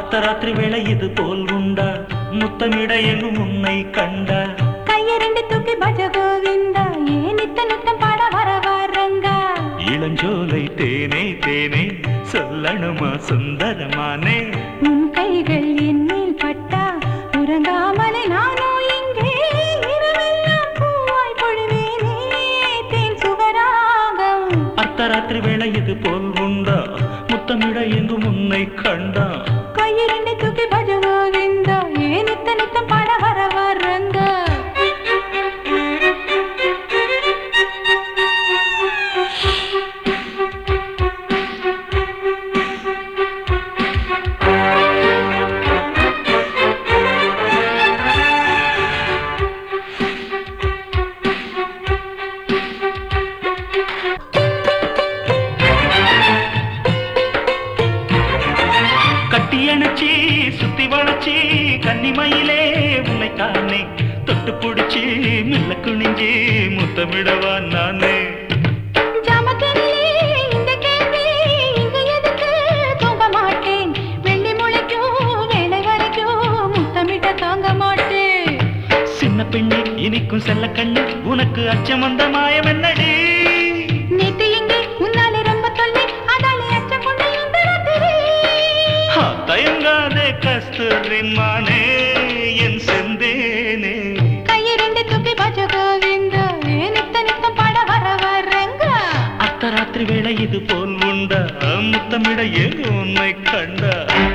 அர்த்தராத்திரி வேளை இது போல் உண்டா முத்தமிட எங்கும் உன்னை கண்டா கையரண்டு தூக்கி பஜ கோவிந்தா ஏ நித்த நித்தம் பாட வர வரங்கா இளஞ்சோலை தேனே தேனே சொல்லணுமா சுந்தரமானே உன் கைகள் என் மேல் பட்டா உறங்காமலே நானோ இங்கே இரவெல்லாம் பூவாய் பொழிவேனே தேன் சுவராகம் அர்த்தராத்திரி வேளை இது போல் உண்டா முத்தமிட எங்கும் உன்னை கண்டா கையிரண்டு தூக்கி பஜ கோவிந்தா ஏ நித்த நித்தம் பாட வர வரங்கா கட்டி அணைச்சி சுத்தி வளைச்சி கன்னிமயிலே உன்னை தானே தொட்டு பிடிச்சி மெல்ல குனிஞ்சி முத்தமிடவா நானே ஜாமக்கனிலே இந்த கேள்வி இங்கு எதுக்கு தூங்க மாட்டேன் வெள்ளி முளைக்கும் வேலை வரைக்கும் முத்தமிட்ட தாங்க மாட்டேன் சின்ன பெண்ணே இனிக்கும் செல்ல கண்ணு உனக்கு அச்சம் வந்த மாயம் என்னடி நேத்து எங்கே உன்னாலே ரொம்ப தொல்லை அதாலே அச்சம் கொண்ட இந்த ராத்திரி ஹா, தயங்காதே கஸ்தூரி மானே என் செந்தேனே கையிரண்டு தூக்கி பஜ கோவிந்தா ஏ நித்த நித்தம் பாட வர வரங்க அர்த்தராத்திரி வேளை இது போல் உண்டா முத்தமிட ஏன் உன்னை கண்டா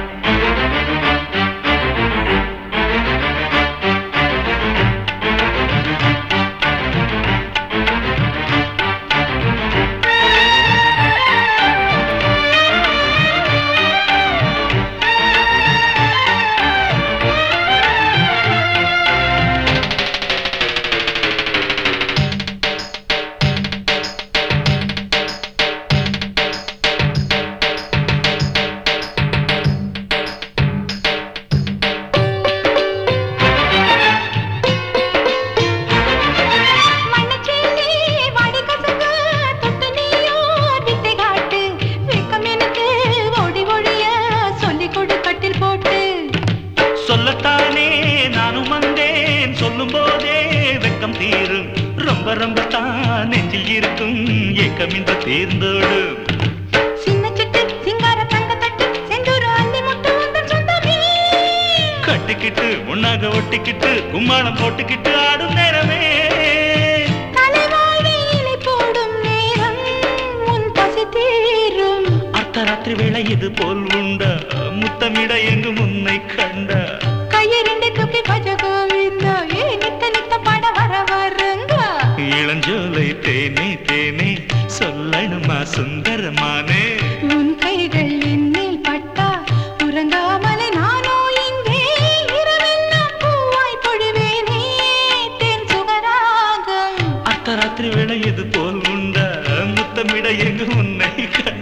மண்ணச்சேரி வாடி கசங்க தொட்டு நீயோ வித்தை காட்டு வெக்கம் எனக்கு ஓடி ஒழிய சொல்லிக் கொடு கட்டில் போட்டு சொல்லத்தானே நானும் வந்தேன் சொல்லும் போதே வெக்கம் தீரும் ரொம்ப ரொம்ப தான் நெஞ்சில் இருக்கும் ஏக்கம் இந்த தேர்ந்தோடும் சின்ன சிட்டு சிங்கார தங்க தட்டு செந்தூர அள்ளி முட்டு உந்தன் சொந்தமே கட்டிக்கிட்டு உன்னாக ஒட்டிக்கிட்டு கும்மாளம் போட்டுக்கிட்டு ஆடும் நேரமே தலைவாழை இலை போடும் நேரம் உன் பசி தீரும் அர்த்தராத்திரி வேளை இது போல் உண்டா முத்தமிட எங்கு முன்னை கண்டா கையெறிந்து தூக்கி பஜ கோவிந்தா ஏ நித்த நித்த பாட வர வரங்க இளஞ்சோலை தேனே தேனே சொல்லணுமா சுந்தரமானே உன் கைகள் என்னில் பட்டா உறங்காமலே நானோ இங்கே இரவெல்லாம் பூவாய் பொழிவேனே தேன் சுகராகம் அர்த்தராத்திரி வேளை இது போல் உண்டா முத்தமிட எங்கு முன்னை கண்டா